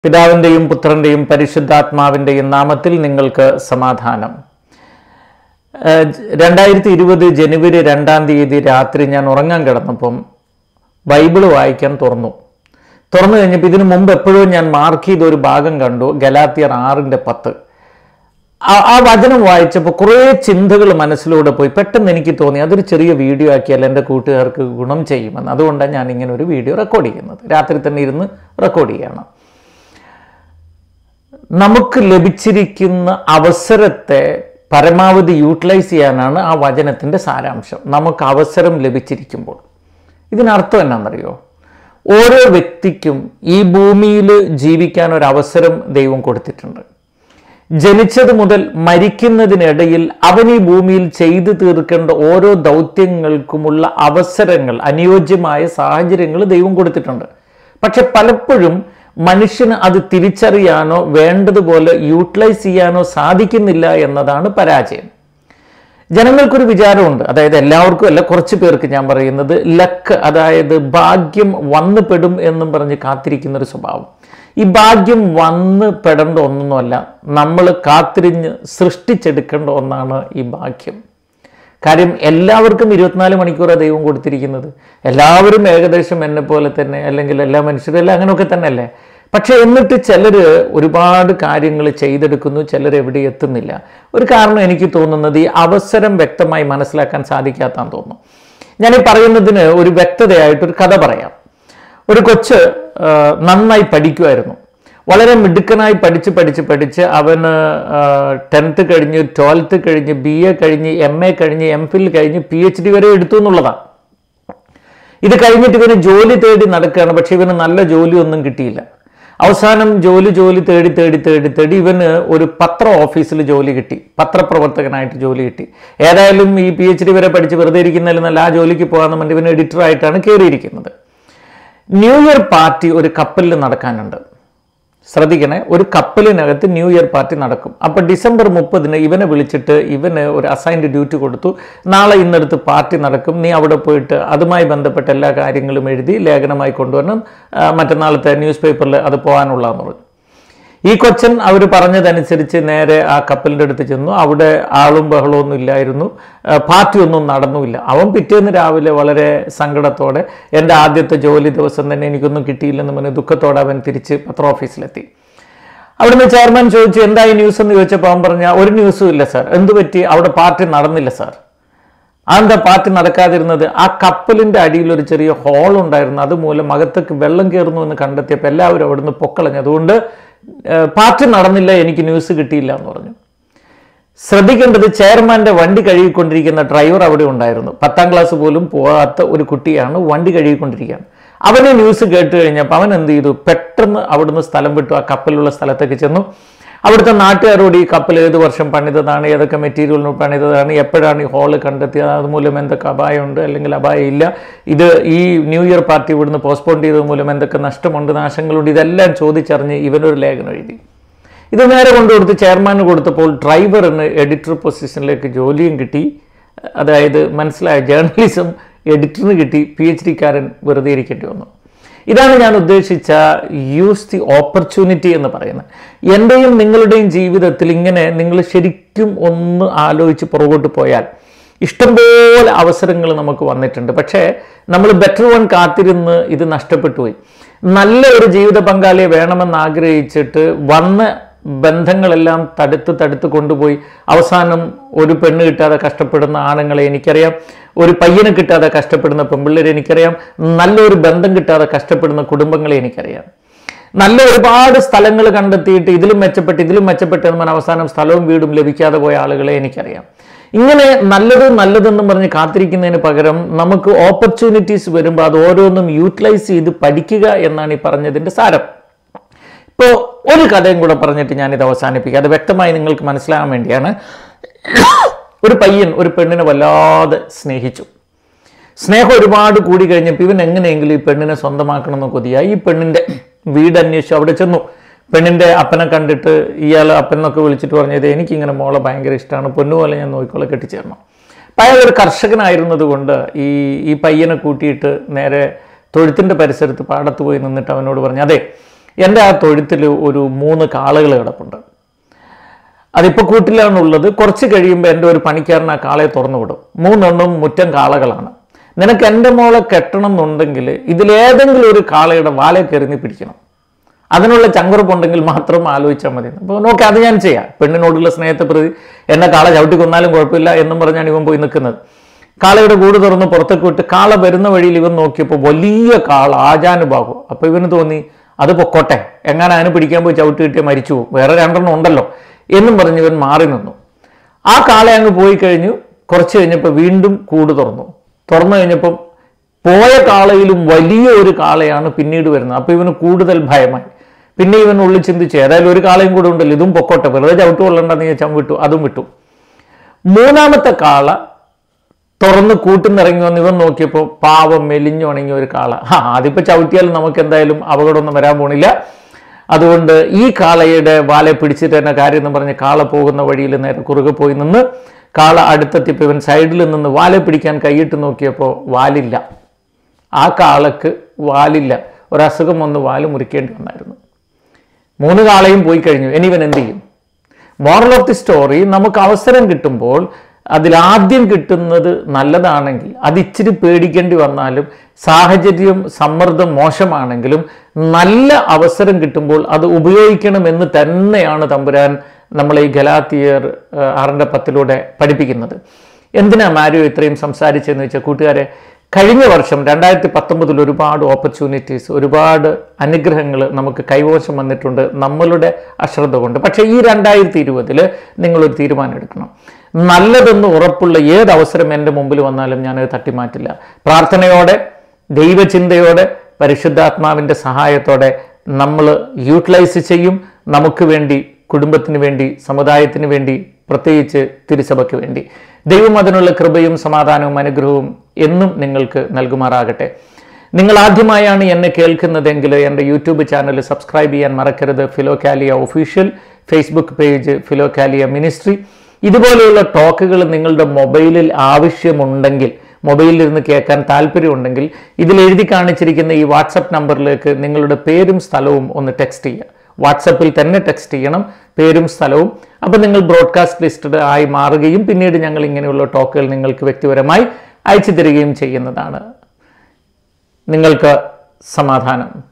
പിതാവിൻ്റെയും പുത്രൻ്റെയും പരിശുദ്ധാത്മാവിൻ്റെയും നാമത്തിൽ നിങ്ങൾക്ക് സമാധാനം ഏഹ് രണ്ടായിരത്തി ഇരുപത് ജനുവരി രണ്ടാം തീയതി രാത്രി ഞാൻ ഉറങ്ങാൻ കിടന്നപ്പം ബൈബിള് വായിക്കാൻ തുറന്നു തുറന്നു കഴിഞ്ഞപ്പോൾ ഇതിനു മുമ്പ് എപ്പോഴും ഞാൻ മാർക്ക് ചെയ്ത ഒരു ഭാഗം കണ്ടു ഗലാത്തിയർ ആറിൻ്റെ പത്ത് ആ- ആ വചനം വായിച്ചപ്പോൾ കുറേ ചിന്തകൾ മനസ്സിലൂടെ പോയി പെട്ടെന്ന് എനിക്ക് തോന്നി അതൊരു ചെറിയ വീഡിയോ ആക്കിയാൽ എൻ്റെ കൂട്ടുകാർക്ക് ഗുണം ചെയ്യുമെന്ന് അതുകൊണ്ടാണ് ഞാൻ ഇങ്ങനെ ഒരു വീഡിയോ റെക്കോർഡ് ചെയ്യുന്നത് രാത്രി തന്നെ ഇരുന്ന് റെക്കോർഡ് ചെയ്യണം നമുക്ക് ലഭിച്ചിരിക്കുന്ന അവസരത്തെ പരമാവധി യൂട്ടിലൈസ് ചെയ്യാനാണ് ആ വചനത്തിൻ്റെ സാരാംശം നമുക്ക് അവസരം ലഭിച്ചിരിക്കുമ്പോൾ ഇതിനർത്ഥം എന്നാണെന്നറിയോ ഓരോ വ്യക്തിക്കും ഈ ഭൂമിയിൽ ജീവിക്കാൻ ഒരു അവസരം ദൈവം കൊടുത്തിട്ടുണ്ട് ജനിച്ചത് മുതൽ മരിക്കുന്നതിനിടയിൽ അവൻ ഈ ഭൂമിയിൽ ചെയ്തു തീർക്കേണ്ട ഓരോ ദൗത്യങ്ങൾക്കുമുള്ള അവസരങ്ങൾ അനുയോജ്യമായ സാഹചര്യങ്ങൾ ദൈവം കൊടുത്തിട്ടുണ്ട് പക്ഷെ പലപ്പോഴും മനുഷ്യന് അത് തിരിച്ചറിയാനോ വേണ്ടതുപോലെ യൂട്ടിലൈസ് ചെയ്യാനോ സാധിക്കുന്നില്ല എന്നതാണ് പരാജയം ജനങ്ങൾക്കൊരു വിചാരമുണ്ട് അതായത് എല്ലാവർക്കും അല്ല കുറച്ച് പേർക്ക് ഞാൻ പറയുന്നത് ലക്ക് അതായത് ഭാഗ്യം വന്നു പെടും എന്നും പറഞ്ഞ് കാത്തിരിക്കുന്ന ഒരു സ്വഭാവം ഈ ഭാഗ്യം വന്ന് പെടേണ്ട ഒന്നൊന്നുമല്ല നമ്മൾ കാത്തിരിഞ്ഞ് സൃഷ്ടിച്ചെടുക്കേണ്ട ഒന്നാണ് ഈ ഭാഗ്യം കാര്യം എല്ലാവർക്കും ഇരുപത്തിനാല് മണിക്കൂറാണ് ദൈവം കൊടുത്തിരിക്കുന്നത് എല്ലാവരും ഏകദേശം എന്നെ പോലെ തന്നെ അല്ലെങ്കിൽ എല്ലാ മനുഷ്യരും എല്ലാം അങ്ങനെയൊക്കെ തന്നെ അല്ലേ പക്ഷെ എന്നിട്ട് ചിലർ ഒരുപാട് കാര്യങ്ങൾ ചെയ്തെടുക്കുന്നു ചിലർ എവിടെ എത്തുന്നില്ല ഒരു കാരണം എനിക്ക് തോന്നുന്നത് ഈ അവസരം വ്യക്തമായി മനസ്സിലാക്കാൻ സാധിക്കാത്താന്ന് തോന്നുന്നു ഞാൻ ഈ പറയുന്നതിന് ഒരു വ്യക്തതയായിട്ടൊരു കഥ പറയാം ഒരു കൊച്ച് ആ, നന്നായി പഠിക്കുമായിരുന്നു വളരെ മിടുക്കനായി പഠിച്ച് പഠിച്ച് പഠിച്ച് അവന് ടെൻത്ത് കഴിഞ്ഞ് ട്വൽത്ത് കഴിഞ്ഞ് ബി എ കഴിഞ്ഞ് എം എ കഴിഞ്ഞ് എം ഫിൽ കഴിഞ്ഞ് പി എച്ച് ഡി വരെ എടുത്തു എന്നുള്ളതാണ് ഇത് കഴിഞ്ഞിട്ട് ഇവന് ജോലി തേടി നടക്കുകയാണ് പക്ഷെ ഇവന് നല്ല ജോലിയൊന്നും കിട്ടിയില്ല അവസാനം ജോലി ജോലി തേടി തേടി തേടി തേടി ഇവന് ഒരു പത്ര ഓഫീസിൽ ജോലി കിട്ടി പത്രപ്രവർത്തകനായിട്ട് ജോലി കിട്ടി ഏതായാലും ഈ പി എച്ച് ഡി വരെ പഠിച്ച് വെറുതെ ഇരിക്കുന്നതിൽ നല്ല ആ ജോലിക്ക് പോകാമെന്ന് പറഞ്ഞിട്ട് ഇവൻ എഡിറ്ററായിട്ടാണ് കയറിയിരിക്കുന്നത് ന്യൂ ഇയർ പാർട്ടി ഒരു കപ്പലിൽ നടക്കാനുണ്ട് ശ്രദ്ധിക്കണേ ഒരു കപ്പലിനകത്ത് ന്യൂ ഇയർ പാർട്ടി നടക്കും അപ്പോൾ ഡിസംബർ മുപ്പതിന് ഇവനെ വിളിച്ചിട്ട് ഇവന് ഒരു അസൈൻഡ് ഡ്യൂട്ടി കൊടുത്തു നാളെ ഇന്നടുത്ത് പാർട്ടി നടക്കും നീ അവിടെ പോയിട്ട് അതുമായി ബന്ധപ്പെട്ട എല്ലാ കാര്യങ്ങളും എഴുതി ലേഖനമായി കൊണ്ടുവരണം ആ, മറ്റന്നാളത്തെ ന്യൂസ് പേപ്പറിൽ അത് പോകാനുള്ളതെന്ന് പറഞ്ഞു ഈ കൊച്ചൻ അവർ പറഞ്ഞതനുസരിച്ച് നേരെ ആ കപ്പലിൻ്റെ അടുത്ത് ചെന്നു അവിടെ ആളും ബഹളമൊന്നും ഇല്ലായിരുന്നു ആ, പാർട്ടിയൊന്നും നടന്നുമില്ല അവൻ പിറ്റേന്ന് രാവിലെ വളരെ സങ്കടത്തോടെ എൻ്റെ ആദ്യത്തെ ജോലി ദിവസം തന്നെ എനിക്കൊന്നും കിട്ടിയില്ലെന്ന് പറഞ്ഞ് ദുഃഖത്തോടെ അവൻ തിരിച്ച് പത്ര ഓഫീസിലെത്തി അവിടുന്ന് ചെയർമാൻ ചോദിച്ചു എന്താ ഈ ന്യൂസ് എന്ന് ചോദിച്ചപ്പോൾ അവൻ പറഞ്ഞ ഒരു ന്യൂസും ഇല്ല സാർ എന്ത് പറ്റി അവിടെ പാർട്ടി നടന്നില്ല സാർ അതെന്താ പാർട്ടി നടക്കാതിരുന്നത് ആ കപ്പലിന്റെ അടിയിൽ ഒരു ചെറിയ ഹോൾ ഉണ്ടായിരുന്നു അതുമൂലം അകത്തേക്ക് വെള്ളം കയറുന്നു എന്ന് കണ്ടെത്തിയപ്പോൾ എല്ലാവരും അവിടുന്ന് പൊക്കളഞ്ഞു അതുകൊണ്ട് ഏഹ്, പാർട്ടി നടന്നില്ല എനിക്ക് ന്യൂസ് കിട്ടിയില്ല എന്ന് പറഞ്ഞു ശ്രദ്ധിക്കേണ്ടത് ചെയർമാന്റെ വണ്ടി കഴുകിക്കൊണ്ടിരിക്കുന്ന ഡ്രൈവർ അവിടെ ഉണ്ടായിരുന്നു പത്താം ക്ലാസ് പോലും പോകാത്ത ഒരു കുട്ടിയാണ് വണ്ടി കഴുകിക്കൊണ്ടിരിക്കുകയാണ് അവന് ന്യൂസ് കേട്ട് കഴിഞ്ഞപ്പോൾ അവൻ എന്ത് ചെയ്തു പെട്ടെന്ന് അവിടുന്ന് സ്ഥലം വിട്ടു ആ കപ്പലുള്ള സ്ഥലത്തേക്ക് ചെന്നു അവിടുത്തെ നാട്ടുകാരോട് ഈ കപ്പൽ ഏത് വർഷം പണിതതാണ് ഏതൊക്കെ മെറ്റീരിയലിന് പണിതതാണ് എപ്പോഴാണ് ഈ ഹോള് കണ്ടെത്തിയത് അതുമൂലം എന്തൊക്കെ അപായമുണ്ട് അല്ലെങ്കിൽ അപായം ഇല്ല ഇത് ഈ ന്യൂ ഇയർ പാർട്ടി ഇവിടുന്ന് പോസ്റ്റ്പോൺ ചെയ്തത് മൂലം എന്തൊക്കെ നഷ്ടമുണ്ട് നാശങ്ങളുണ്ട് ഇതെല്ലാം ചോദിച്ചറിഞ്ഞ് ഇവനൊരു ലേഖനം എഴുതി ഇത് നേരെ കൊണ്ടുകൊടുത്ത് ചെയർമാന് കൊടുത്തപ്പോൾ ഡ്രൈവറിന് എഡിറ്റർ പൊസിഷനിലേക്ക് ജോലിയും കിട്ടി അതായത് മനസ്സിലായ ജേർണലിസം എഡിറ്ററിന് കിട്ടി പി എച്ച് ഡിക്കാരൻ വെറുതെ ഇരിക്കേണ്ടി വന്നു ഇതാണ് ഞാൻ ഉദ്ദേശിച്ച യൂസ് ദി ഓപ്പർച്യൂണിറ്റി എന്ന് പറയുന്നത് എൻ്റെയും നിങ്ങളുടെയും ജീവിതത്തിൽ ഇങ്ങനെ നിങ്ങൾ ശരിക്കും ഒന്ന് ആലോചിച്ച് പുറകോട്ട് പോയാൽ ഇഷ്ടംപോലെ അവസരങ്ങൾ നമുക്ക് വന്നിട്ടുണ്ട് പക്ഷേ നമ്മൾ ബെറ്റർ വൺ കാത്തിരുന്ന് ഇത് നഷ്ടപ്പെട്ടു പോയി നല്ല ഒരു ജീവിത പങ്കാളിയെ വേണമെന്ന് ആഗ്രഹിച്ചിട്ട് വന്ന ബന്ധങ്ങളെല്ലാം തടുത്ത് തടുത്ത് കൊണ്ടുപോയി അവസാനം ഒരു പെണ്ണ് കിട്ടാതെ കഷ്ടപ്പെടുന്ന ആണുങ്ങളെ എനിക്കറിയാം ഒരു പയ്യനെ കിട്ടാതെ കഷ്ടപ്പെടുന്ന പെൺപിള്ളേരെ എനിക്കറിയാം നല്ലൊരു ബന്ധം കിട്ടാതെ കഷ്ടപ്പെടുന്ന കുടുംബങ്ങളെ എനിക്കറിയാം നല്ല ഒരുപാട് സ്ഥലങ്ങൾ കണ്ടെത്തിയിട്ട് ഇതിലും മെച്ചപ്പെട്ട് ഇതിലും മെച്ചപ്പെട്ട് എന്ന് പറഞ്ഞാൽ അവസാനം സ്ഥലവും വീടും ലഭിക്കാതെ പോയ ആളുകളെ എനിക്കറിയാം ഇങ്ങനെ നല്ലത് നല്ലതെന്നും പറഞ്ഞ് കാത്തിരിക്കുന്നതിന് പകരം നമുക്ക് ഓപ്പർച്യൂണിറ്റീസ് വരുമ്പോൾ അത് ഓരോന്നും യൂട്ടിലൈസ് ചെയ്ത് പഠിക്കുക എന്നാണ് ഈ പറഞ്ഞതിൻ്റെ സാരം ഇപ്പോൾ ഒരു കഥയും കൂടെ പറഞ്ഞിട്ട് ഞാനിത് അവസാനിപ്പിക്കുക അത് വ്യക്തമായി നിങ്ങൾക്ക് മനസ്സിലാകാൻ വേണ്ടിയാണ് ഒരു പയ്യൻ ഒരു പെണ്ണിനെ വല്ലാതെ സ്നേഹിച്ചു സ്നേഹം ഒരുപാട് കൂടി കഴിഞ്ഞപ്പോൾ ഇവൻ എങ്ങനെയെങ്കിലും ഈ പെണ്ണിനെ സ്വന്തമാക്കണമെന്ന് കൊതിയായി ഈ പെണ്ണിൻ്റെ വീട് അന്വേഷിച്ചു അവിടെ ചെന്നു പെണ്ണിൻ്റെ അപ്പനെ കണ്ടിട്ട് ഇയാൾ അപ്പനൊക്കെ വിളിച്ചിട്ട് പറഞ്ഞത് എനിക്കിങ്ങനെ മോളെ ഭയങ്കര ഇഷ്ടമാണ് പൊന്നുപോലെ ഞാൻ നോക്കിക്കോളെ കെട്ടിച്ചേരണം അപ്പം അയാൾ ഒരു കർഷകനായിരുന്നത് കൊണ്ട് ഈ ഈ പയ്യനെ കൂട്ടിയിട്ട് നേരെ തൊഴുത്തിൻ്റെ പരിസരത്ത് പാടത്ത് പോയി നിന്നിട്ട് അവനോട് പറഞ്ഞു അതെ എൻ്റെ ആ തൊഴുത്തിൽ ഒരു മൂന്ന് കാളകൾ കിടപ്പുണ്ട് അതിപ്പോൾ കൂട്ടിലാണുള്ളത് കുറച്ച് കഴിയുമ്പോൾ എൻ്റെ ഒരു പണിക്കാരൻ ആ കാളയെ തുറന്നു വിടും മൂന്നെണ്ണം മുറ്റം കാളകളാണ് നിനക്ക് എൻ്റെ മോളെ കെട്ടണം എന്നുണ്ടെങ്കിൽ ഇതിലേതെങ്കിലും ഒരു കാളയുടെ വാലെ കയറി പിടിക്കണം അതിനുള്ള ചങ്കുറപ്പുണ്ടെങ്കിൽ മാത്രം ആലോചിച്ചാൽ മതി അപ്പോൾ നോക്കി അത് ഞാൻ ചെയ്യാം പെണ്ണിനോടുള്ള സ്നേഹത്തെ പ്രതി എന്നെ കാള ചവിട്ടി കൊന്നാലും കുഴപ്പമില്ല എന്നും പറഞ്ഞാണ് ഇവൻ പോയി നിൽക്കുന്നത് കാളയുടെ കൂട് തുറന്ന് പുറത്തേക്ക് വിട്ട് കാള വരുന്ന വഴിയിൽ ഇവൻ നോക്കിയപ്പോൾ വലിയ കാള ആജാനുഭാവം അപ്പോൾ ഇവന് തോന്നി അത് പൊക്കോട്ടെ എങ്ങനെ അതിന് പിടിക്കാൻ പോയി ചവിട്ടി കിട്ടിയാൽ മരിച്ചു പോകും വേറെ രണ്ടെണ്ണം ഉണ്ടല്ലോ എന്നും പറഞ്ഞ് ഇവൻ മാറി നിന്നു ആ കാള അങ്ങ് പോയി കഴിഞ്ഞു കുറച്ച് കഴിഞ്ഞപ്പോൾ വീണ്ടും കൂട് തുറന്നു തുറന്നു കഴിഞ്ഞപ്പം പോയ കാളയിലും വലിയ ഒരു കാളയാണ് പിന്നീട് വരുന്നത് അപ്പോൾ ഇവന് കൂടുതൽ ഭയമായി പിന്നെ ഇവൻ ഉള്ളിൽ ചിന്തിച്ചു ഏതായാലും ഒരു കാളയും കൂടെ ഉണ്ടല്ലോ ഇതും പൊക്കോട്ടെ വെറുതെ ചവിട്ട് കൊള്ളണ്ടെന്ന് ചോദിച്ചാൽ വിട്ടു അതും വിട്ടു മൂന്നാമത്തെ കാള തുറന്ന് കൂട്ടുന്നിറങ്ങി വന്ന് ഇവൻ നോക്കിയപ്പോൾ പാവം മെലിഞ്ഞുണങ്ങിയ ഒരു കാള ആ അതിപ്പോൾ ചവിട്ടിയാലും നമുക്ക് എന്തായാലും അപകടമൊന്നും വരാൻ പോണില്ല അതുകൊണ്ട് ഈ കാളയുടെ വാലെ പിടിച്ചിട്ട് തന്നെ കാര്യം എന്ന് പറഞ്ഞ് കാള പോകുന്ന വഴിയിൽ നേരെ കുറുകെ പോയി നിന്ന് കാള അടുത്തെത്തിയപ്പോൾ ഇവൻ സൈഡിൽ നിന്ന് വാലെ പിടിക്കാൻ കൈയിട്ട് നോക്കിയപ്പോൾ വാലില്ല ആ കാളക്ക് വാലില്ല ഒരസുഖം വന്ന് വാല് മുറിക്കേണ്ടി വന്നായിരുന്നു മൂന്ന് കാളയും പോയി കഴിഞ്ഞു ഇനി ഇവൻ എന്ത് ചെയ്യും മോറൽ ഓഫ് ദി സ്റ്റോറി നമുക്ക് അവസരം കിട്ടുമ്പോൾ അതിലാദ്യം കിട്ടുന്നത് നല്ലതാണെങ്കിൽ അത് ഇച്ചിരി പേടിക്കേണ്ടി വന്നാലും സാഹചര്യം സമ്മർദ്ദം മോശമാണെങ്കിലും നല്ല അവസരം കിട്ടുമ്പോൾ അത് ഉപയോഗിക്കണമെന്ന് തന്നെയാണ് തമ്പുരാൻ നമ്മളെ ഈ ഗലാത്തിയർ ഏഹ്, ആറിൻ്റെ പത്തിലൂടെ പഠിപ്പിക്കുന്നത് എന്തിനാ മാരിയോ ഇത്രയും സംസാരിച്ചതെന്ന് വെച്ചാൽ കൂട്ടുകാരെ കഴിഞ്ഞ വർഷം രണ്ടായിരത്തി പത്തൊമ്പതിൽ ഒരുപാട് ഓപ്പർച്യൂണിറ്റീസ് ഒരുപാട് അനുഗ്രഹങ്ങൾ നമുക്ക് കൈവശം വന്നിട്ടുണ്ട് നമ്മളുടെ അശ്രദ്ധ കൊണ്ട് പക്ഷേ ഈ രണ്ടായിരത്തി ഇരുപതിൽ നിങ്ങളൊരു തീരുമാനം എടുക്കണം നല്ലതെന്ന് ഉറപ്പുള്ള ഏത് അവസരം എൻ്റെ മുമ്പിൽ വന്നാലും ഞാനത് തട്ടിമാറ്റില്ല പ്രാർത്ഥനയോടെ ദൈവചിന്തയോടെ പരിശുദ്ധാത്മാവിൻ്റെ സഹായത്തോടെ നമ്മൾ യൂട്ടിലൈസ് ചെയ്യും നമുക്ക് വേണ്ടി കുടുംബത്തിന് വേണ്ടി സമുദായത്തിന് വേണ്ടി പ്രത്യേകിച്ച് തിരുസഭയ്ക്ക് വേണ്ടി ദൈവം അതിനുള്ള കൃപയും സമാധാനവും അനുഗ്രഹവും എന്നും നിങ്ങൾക്ക് നൽകുമാറാകട്ടെ നിങ്ങൾ ആദ്യമായാണ് എന്നെ കേൾക്കുന്നതെങ്കിൽ എൻ്റെ യൂട്യൂബ് ചാനൽ സബ്സ്ക്രൈബ് ചെയ്യാൻ മറക്കരുത് Philokalia official Facebook page Philokalia ministry ഇതുപോലെയുള്ള ടോക്കുകൾ നിങ്ങളുടെ മൊബൈലിൽ ആവശ്യമുണ്ടെങ്കിൽ മൊബൈലിൽ ഇരുന്ന് കേൾക്കാൻ താല്പര്യമുണ്ടെങ്കിൽ ഇതിൽ എഴുതി കാണിച്ചിരിക്കുന്ന ഈ വാട്സപ്പ് നമ്പറിലേക്ക് നിങ്ങളുടെ പേരും സ്ഥലവും ഒന്ന് ടെക്സ്റ്റ് ചെയ്യുക വാട്സപ്പിൽ തന്നെ ടെക്സ്റ്റ് ചെയ്യണം പേരും സ്ഥലവും അപ്പോൾ നിങ്ങൾ ബ്രോഡ്കാസ്റ്റ് ലിസ്റ്റഡ് ആയി മാറുകയും പിന്നീട് ഞങ്ങൾ ഇങ്ങനെയുള്ള ടോക്കുകൾ നിങ്ങൾക്ക് വ്യക്തിപരമായി അയച്ചു തരികയും ചെയ്യുന്നതാണ് നിങ്ങൾക്ക് സമാധാനം